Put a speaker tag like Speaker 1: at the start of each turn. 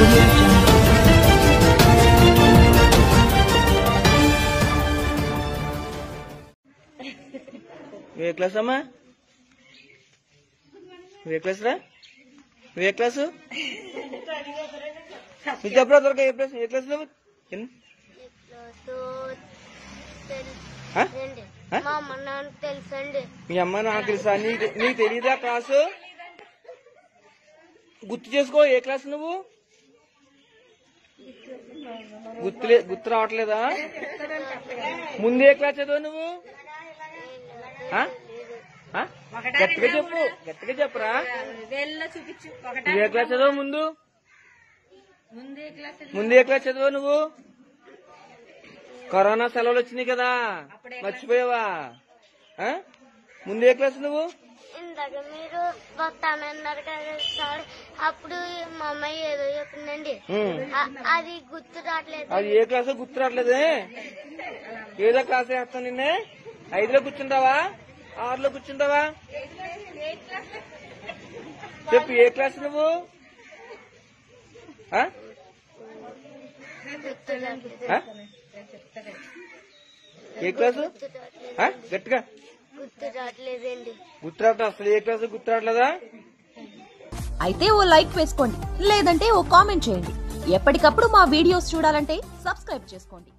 Speaker 1: audio jungle.
Speaker 2: ఏ class అమ్మా ఏ class రా ఏ class నీకు చెప్పరా దొరక ఏ క్లాస్ ఏ క్లాస్ నువ్వు ఎన్ని? ఆ? ఆ?
Speaker 3: మా అమ్మ నాన్న తెలుసండి
Speaker 2: మీ అమ్మ నాకు తెలుసా నీకు నీకు తెలియదా క్లాసు గుర్తు చేసుకో ఏ క్లాస్ నువ్వు గుర్తులే గుర్తు రావట్లేదా ముందే ఏ క్లాస్ చదువు నువ్వు ఆ? ఆ? గట్టిగా చెప్పు గట్టిగా చెప్పరా నువ్వు ఏ క్లాస్ చదువు ముందు ముందే క్లాస్ చదువు నువ్వు కరోనా సెలవులు వచ్చినాయి కదా మర్చిపోయావా ఆ? ముందే క్లాస్ నువ్వు
Speaker 3: ఇందాక మీరు వస్తానన్నారు కదా సార్ అప్పుడు మా అమ్మాయి ఏదో చెప్పిందండి
Speaker 2: ఉమ్.
Speaker 3: ఆ- అది గుర్తు రావట్లేదు
Speaker 2: అది ఏ క్లాస్ గుర్తు రావట్లేదే ఏదో క్లాస్ వేస్తాను నిన్నే ఐదులో కూర్చుంటావా ఆరులో కూర్చుంటావా చెప్పు ఏ క్లాస్ నువ్వు ఆ?
Speaker 3: గుర్తు రావట్లేదు
Speaker 2: ఆ? ఏ క్లాసు
Speaker 3: గుర్తు రావట్లేదు
Speaker 2: ఆ? గట్టిగా
Speaker 3: గుర్తు రావట్లేదండి
Speaker 2: గుర్తు రావట్లేదు అసలు ఏ క్లాసు గుర్తు రావట్లేదా
Speaker 4: అయితే ఓ లైక్ వేసుకోండి లేదంటే ఓ కామెంట్ చేయండి ఎప్పటికప్పుడు మా వీడియోస్ చూడాలంటే సబ్స్క్రైబ్ చేసుకోండి